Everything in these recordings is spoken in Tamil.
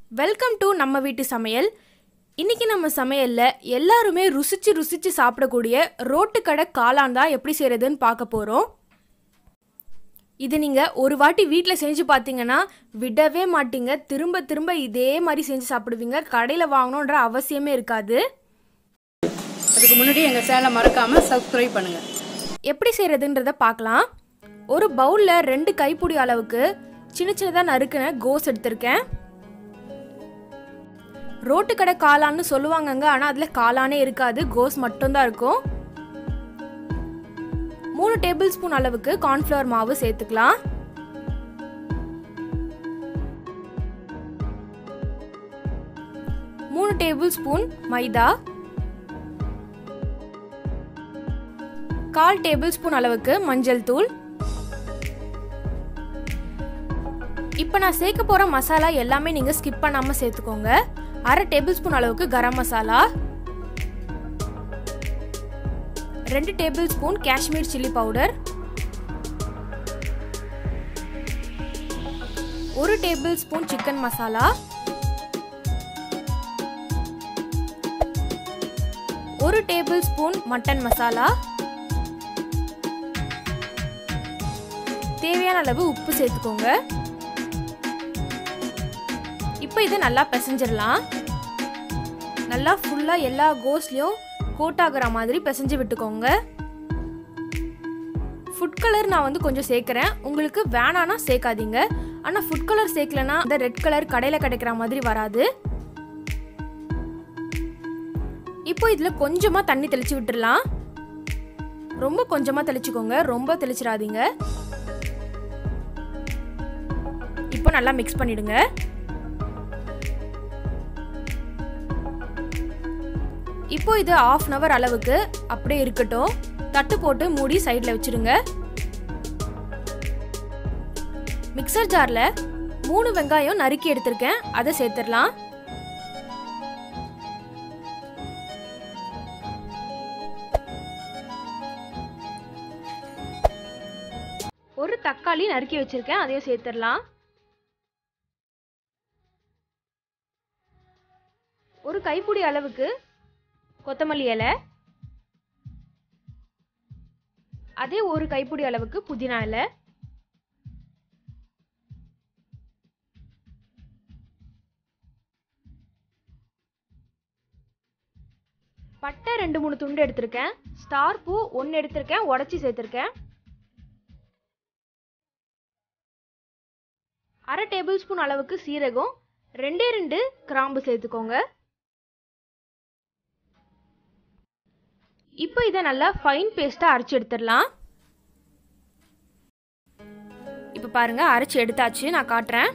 வெல்கம் டு நம்ம வீட்டு சமையல் இன்னைக்கு நம்ம சமையல்ல எல்லாருமே ருசிச்சு ருசிச்சு சாப்பிடக்கூடிய ரோட்டு கடை காளான் தான் எப்படி செய்யறதுன்னு பார்க்க போறோம் இது நீங்க ஒரு வாட்டி வீட்டில் செஞ்சு பார்த்தீங்கன்னா விடவே மாட்டீங்க திரும்ப திரும்ப இதே மாதிரி செஞ்சு சாப்பிடுவீங்க கடையில் வாங்கணுன்ற அவசியமே இருக்காது அதுக்கு முன்னாடி எங்கள் சேனலை மறக்காமல் சப்ஸ்கிரைப் பண்ணுங்கள் எப்படி செய்யறதுன்றத பார்க்கலாம் ஒரு பவுலில் ரெண்டு கைப்பிடி அளவுக்கு சின்ன சின்னதாக நறுக்கின கோஸ் எடுத்திருக்கேன் ரோட்டு கடை காளான்னு சொல்லுவாங்கங்க ஆனால் அதில் காளானே இருக்காது கோஸ் மட்டும்தான் இருக்கும் மூணு டேபிள் ஸ்பூன் அளவுக்கு கார்ன்ஃப்ளவர் மாவு சேர்த்துக்கலாம் மூணு டேபிள் ஸ்பூன் மைதா கால் டேபிள் ஸ்பூன் அளவுக்கு மஞ்சள் தூள் இப்போ நான் சேர்க்க போகிற மசாலா எல்லாமே நீங்கள் ஸ்கிப் பண்ணாமல் சேர்த்துக்கோங்க அரை டேபிள் ஸ்பூன் அளவுக்கு கரம் மசாலா ரெண்டு tablespoon Kashmir chilli powder ஒரு டேபிள் ஸ்பூன் சிக்கன் மசாலா ஒரு டேபிள் ஸ்பூன் மட்டன் மசாலா தேவையான அளவு உப்பு சேர்த்துக்கோங்க இப்போ இதை நல்லா பிசைஞ்சிடலாம் நல்லா ஃபுல்லாக எல்லா கோஸ்லேயும் கோட் ஆகுற மாதிரி பிசைஞ்சு விட்டுக்கோங்க ஃபுட் கலர் நான் வந்து கொஞ்சம் சேர்க்குறேன் உங்களுக்கு வேணான்னா சேர்க்காதீங்க ஆனால் ஃபுட் கலர் சேர்க்கலனா அந்த ரெட் கலர் கடையில் கிடைக்கிற மாதிரி வராது இப்போ இதில் கொஞ்சமாக தண்ணி தெளிச்சு விட்டுடலாம் ரொம்ப கொஞ்சமாக தெளிச்சுக்கோங்க ரொம்ப தெளிச்சிடாதீங்க இப்போ நல்லா மிக்ஸ் பண்ணிடுங்க இப்போ இது ஆஃப் அன் அவர் அளவுக்கு அப்படியே இருக்கட்டும் தட்டு போட்டு மூடி சைடில் வச்சிருங்க மிக்சர் ஜாரில் மூணு வெங்காயம் நறுக்கி எடுத்திருக்கேன் அதை சேர்த்துடலாம் ஒரு தக்காளி நறுக்கி வச்சிருக்கேன் அதையும் சேர்த்துடலாம் ஒரு கைப்பிடி அளவுக்கு கொத்தமல்லி இலை அதே ஒரு கைப்பிடி அளவுக்கு புதினா இலை பட்டை ரெண்டு மூணு துண்டு எடுத்திருக்கேன் ஸ்டார் பூ ஒன்று எடுத்திருக்கேன் உடச்சி சேர்த்துருக்கேன் அரை டேபிள் ஸ்பூன் அளவுக்கு சீரகம் ரெண்டே ரெண்டு கிராம்பு சேர்த்துக்கோங்க இப்போ இதை நல்லா ஃபைன் பேஸ்ட்டாக அரைச்சி எடுத்துடலாம் இப்போ பாருங்க அரைச்சி எடுத்தாச்சு நான் காட்டுறேன்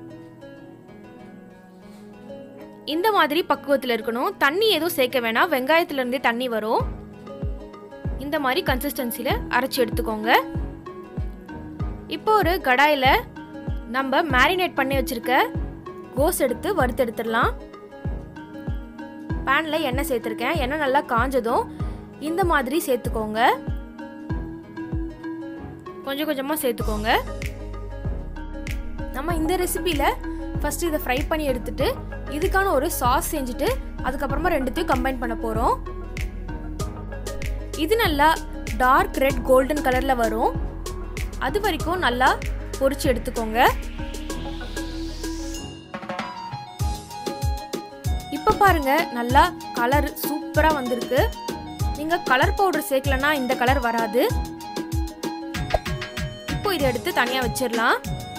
இந்த மாதிரி பக்குவத்தில் இருக்கணும் தண்ணி எதுவும் சேர்க்க வேணாம் வெங்காயத்துலேருந்தே தண்ணி வரும் இந்த மாதிரி கன்சிஸ்டன்சியில் அரைச்சி எடுத்துக்கோங்க இப்போ ஒரு கடாயில் நம்ம மேரினேட் பண்ணி வச்சிருக்க கோஸ் எடுத்து வறுத்து எடுத்துடலாம் பேனில் எண்ணெய் சேர்த்துருக்கேன் எண்ணெய் நல்லா காஞ்சதும் இந்த மாதிரி சேர்த்துக்கோங்க கொஞ்சம் கொஞ்சமாக சேர்த்துக்கோங்க நம்ம இந்த ரெசிபியில் ஃபஸ்ட்டு இதை ஃப்ரை பண்ணி எடுத்துட்டு இதுக்கான ஒரு சாஸ் செஞ்சுட்டு அதுக்கப்புறமா ரெண்டுத்தையும் கம்பைன் பண்ண போகிறோம் இது நல்லா டார்க் ரெட் கோல்டன் கலரில் வரும் அது வரைக்கும் நல்லா பொரிச்சு எடுத்துக்கோங்க இப்போ பாருங்க நல்லா கலர் சூப்பராக வந்திருக்கு நீங்கள் கலர் பவுடர் சேர்க்கலனா இந்த கலர் வராது இப்போ இதை எடுத்து தனியாக வச்சிடலாம்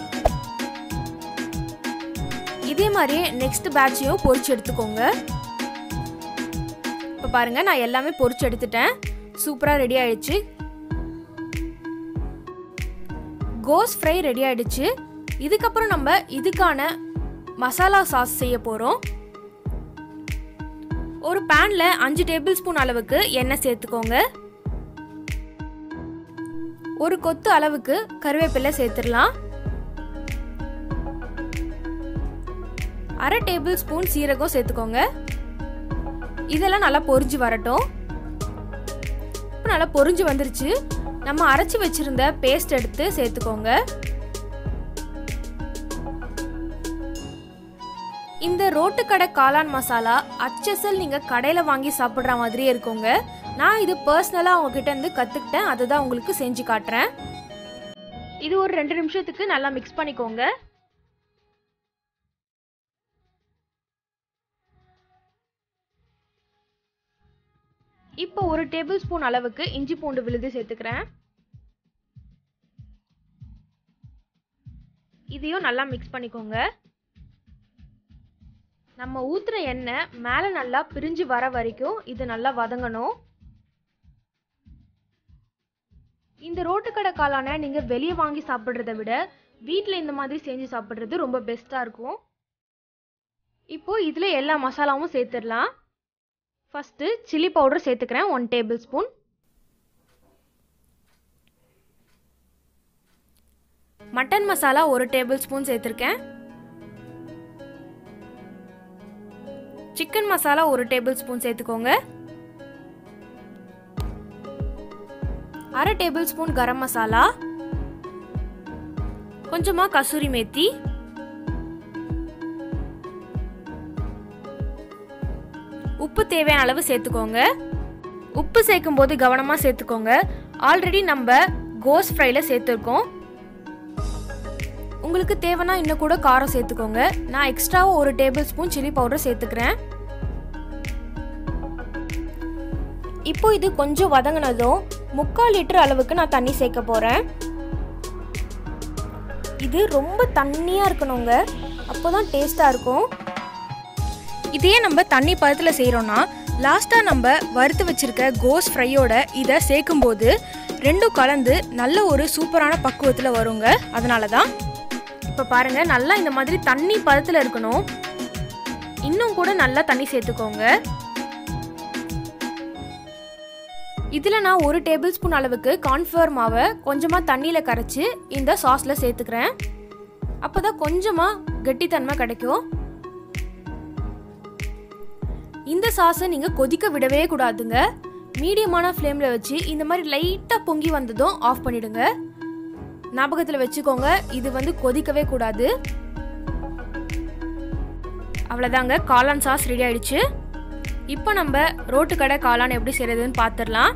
இதே மாதிரியே நெக்ஸ்ட் பேட்சையும் பொரிச்சு எடுத்துக்கோங்க இப்போ பாருங்க நான் எல்லாமே பொரிச்சு எடுத்துட்டேன் சூப்பராக ரெடி ஆயிடுச்சு கோஸ் ஃப்ரை ரெடி ஆயிடுச்சு இதுக்கப்புறம் நம்ம இதுக்கான மசாலா சாஸ் செய்ய போகிறோம் ஒரு பேன்ல அஞ்சு டேபிள் ஸ்பூன் அளவுக்கு எண்ணெய் சேர்த்துக்கோங்க ஒரு கொத்து அளவுக்கு கருவேப்பிலை சேர்த்துடலாம் அரை டேபிள் ஸ்பூன் சீரகம் சேர்த்துக்கோங்க இதெல்லாம் நல்லா பொரிஞ்சு வரட்டும் இப்போ நல்லா பொரிஞ்சு வந்துருச்சு நம்ம அரைச்சி வச்சிருந்த பேஸ்ட் எடுத்து சேர்த்துக்கோங்க இந்த ரோட்டு கடை காளான் மசாலா அச்சசல் நீங்கள் கடையில் வாங்கி சாப்பிட்ற மாதிரியே இருக்குங்க நான் இது பர்சனலாக உங்ககிட்ட இருந்து கற்றுக்கிட்டேன் அதை தான் உங்களுக்கு செஞ்சு காட்டுறேன் இது ஒரு ரெண்டு நிமிஷத்துக்கு நல்லா மிக்ஸ் பண்ணிக்கோங்க இப்போ ஒரு டேபிள் ஸ்பூன் அளவுக்கு இஞ்சி பூண்டு விழுது சேர்த்துக்கிறேன் இதையும் நல்லா மிக்ஸ் பண்ணிக்கோங்க நம்ம ஊத்துற எண்ணெய் மேலே நல்லா பிரிஞ்சு வர வரைக்கும் இது நல்லா வதங்கணும் இந்த ரோட்டுக்கடை காளானை நீங்கள் வெளியே வாங்கி சாப்பிட்றத விட வீட்டில் இந்த மாதிரி செஞ்சு சாப்பிட்றது ரொம்ப பெஸ்ட்டாக இருக்கும் இப்போ இதில் எல்லா மசாலாவும் சேர்த்துடலாம் ஃபஸ்ட்டு சில்லி பவுடர் சேர்த்துக்கிறேன் one tablespoon mutton masala ஒரு டேபிள் ஸ்பூன் சேர்த்துருக்கேன் சிக்கன் மசாலா ஒரு டேபிள் ஸ்பூன் சேர்த்துக்கோங்க அரை டேபிள் ஸ்பூன் கரம் மசாலா கொஞ்சமா கசூரி மேத்தி உப்பு தேவையான அளவு சேர்த்துக்கோங்க உப்பு சேர்க்கும் போது கவனமாக சேர்த்துக்கோங்க ஆல்ரெடி நம்ம கோஸ் ஃப்ரைல சேர்த்துருக்கோம் உங்களுக்கு தேவைன்னா இன்னும் கூட காரம் சேர்த்துக்கோங்க நான் எக்ஸ்ட்ராவாக ஒரு டேபிள் ஸ்பூன் சில்லி பவுடர் சேர்த்துக்கிறேன் இப்போ இது கொஞ்சம் வதங்கினதும் முக்கால் லிட்டர் அளவுக்கு நான் தண்ணி சேர்க்க போகிறேன் இது ரொம்ப தண்ணியாக இருக்கணுங்க அப்போ தான் டேஸ்ட்டாக இருக்கும் இதையே நம்ம தண்ணி பதத்தில் செய்கிறோன்னா லாஸ்ட்டாக நம்ம வறுத்து வச்சிருக்க கோஸ் ஃப்ரையோட இதை சேர்க்கும்போது ரெண்டும் கலந்து நல்ல ஒரு சூப்பரான பக்குவத்தில் வருங்க அதனால தான் இப்போ பாருங்கள் நல்லா இந்த மாதிரி தண்ணி பதத்தில் இருக்கணும் இன்னும் கூட நல்லா தண்ணி சேர்த்துக்கோங்க இதில் நான் ஒரு டேபிள் ஸ்பூன் அளவுக்கு கார்ன்ஃப்ளவர் மாவை கொஞ்சமாக தண்ணியில் கரைச்சி இந்த சாஸில் சேர்த்துக்கிறேன் அப்போ தான் கொஞ்சமாக கெட்டித்தன்மை கிடைக்கும் இந்த சாஸை நீங்கள் கொதிக்க விடவே கூடாதுங்க மீடியமான ஃப்ளேமில் வச்சு இந்த மாதிரி லைட்டாக பொங்கி வந்ததும் ஆஃப் பண்ணிடுங்க ஞாபகத்தில் வச்சுக்கோங்க இது வந்து கொதிக்கவே கூடாது அவ்வளோதாங்க காளான் சாஸ் ரெடி ஆயிடுச்சு இப்போ நம்ம ரோட்டு கடை காளான் எப்படி செய்யறதுன்னு பார்த்துடலாம்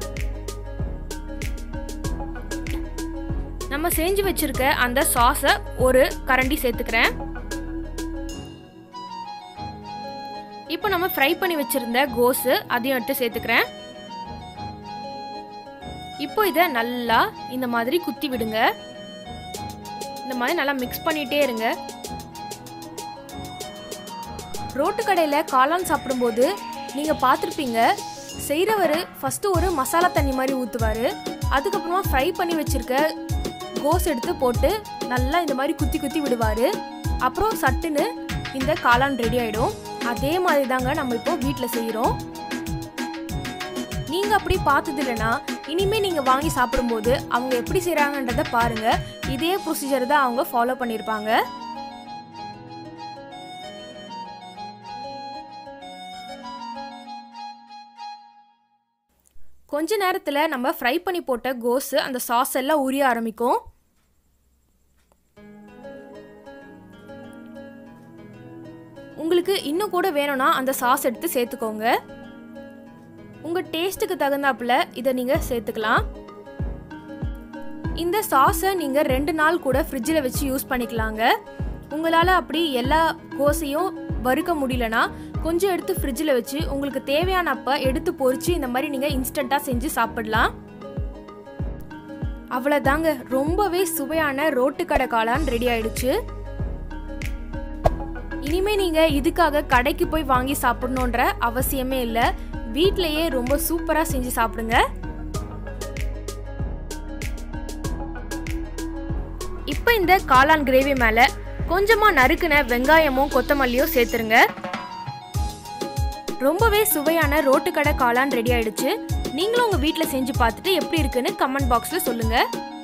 நம்ம செஞ்சு வச்சிருக்க அந்த சாஸை ஒரு கரண்டி சேர்த்துக்கிறேன் இப்போ நம்ம ஃப்ரை பண்ணி வச்சிருந்த கோஸு அதையும் எடுத்து சேர்த்துக்கிறேன் இப்போ இதை நல்லா இந்த மாதிரி குத்தி விடுங்க இந்த மாதிரி நல்லா மிக்ஸ் பண்ணிட்டே இருங்க ரோட்டு கடையில் காளான் சாப்பிடும்போது நீங்கள் பார்த்துருப்பீங்க செய்கிறவர் ஃபஸ்ட்டு ஒரு மசாலா தண்ணி மாதிரி ஊற்றுவார் அதுக்கப்புறமா ஃப்ரை பண்ணி வச்சுருக்க கோஸ் எடுத்து போட்டு நல்லா இந்த மாதிரி குத்தி குத்தி விடுவார் அப்புறம் சட்டுன்னு இந்த காளான் ரெடி ஆகிடும் அதே மாதிரி தாங்க நம்ம இப்போ வீட்டில் செய்கிறோம் நீங்கள் அப்படி பார்த்தது இல்லைன்னா இனிமேல் நீங்கள் வாங்கி சாப்பிடும்போது அவங்க எப்படி செய்கிறாங்கன்றதை பாருங்கள் இதே ப்ரொசீஜர் தான் அவங்க ஃபாலோ பண்ணியிருப்பாங்க கொஞ்ச நேரத்தில் நம்ம ஃப்ரை பண்ணி போட்ட கோஸு அந்த சாஸ் எல்லாம் உரிய ஆரம்பிக்கும் உங்களுக்கு இன்னும் கூட வேணும்னா அந்த சாஸ் எடுத்து சேர்த்துக்கோங்க உங்கள் டேஸ்ட்டுக்கு தகுந்தாப்புல இதை நீங்கள் சேர்த்துக்கலாம் இந்த சாஸை நீங்கள் ரெண்டு நாள் கூட ஃப்ரிட்ஜில் வச்சு யூஸ் பண்ணிக்கலாங்க உங்களால் அப்படி எல்லா கோஸையும் வறுக்க முடியலனா கொஞ்சம் எடுத்து ஃப்ரிட்ஜில் வச்சு உங்களுக்கு தேவையான அப்போ எடுத்து பொறிச்சு இந்த மாதிரி நீங்கள் இன்ஸ்டண்ட்டாக செஞ்சு சாப்பிடலாம் அவ்வளோதாங்க ரொம்பவே சுவையான ரோட்டுக்கடை காளான் ரெடி ஆயிடுச்சு இனிமே நீங்க இதுக்காக கடைக்கு போய் வாங்கி சாப்பிடணுன்ற அவசியமே இல்லை வீட்லயே ரொம்ப சூப்பரா செஞ்சு சாப்பிடுங்க இப்போ இந்த காளான் கிரேவி மேல கொஞ்சமா நறுக்குன வெங்காயமும் கொத்தமல்லியும் சேர்த்துருங்க ரொம்பவே சுவையான ரோட்டுக்கடை காளான் ரெடி ஆயிடுச்சு நீங்களும் உங்க வீட்டில் செஞ்சு பார்த்துட்டு எப்படி இருக்குன்னு கமெண்ட் பாக்ஸில் சொல்லுங்க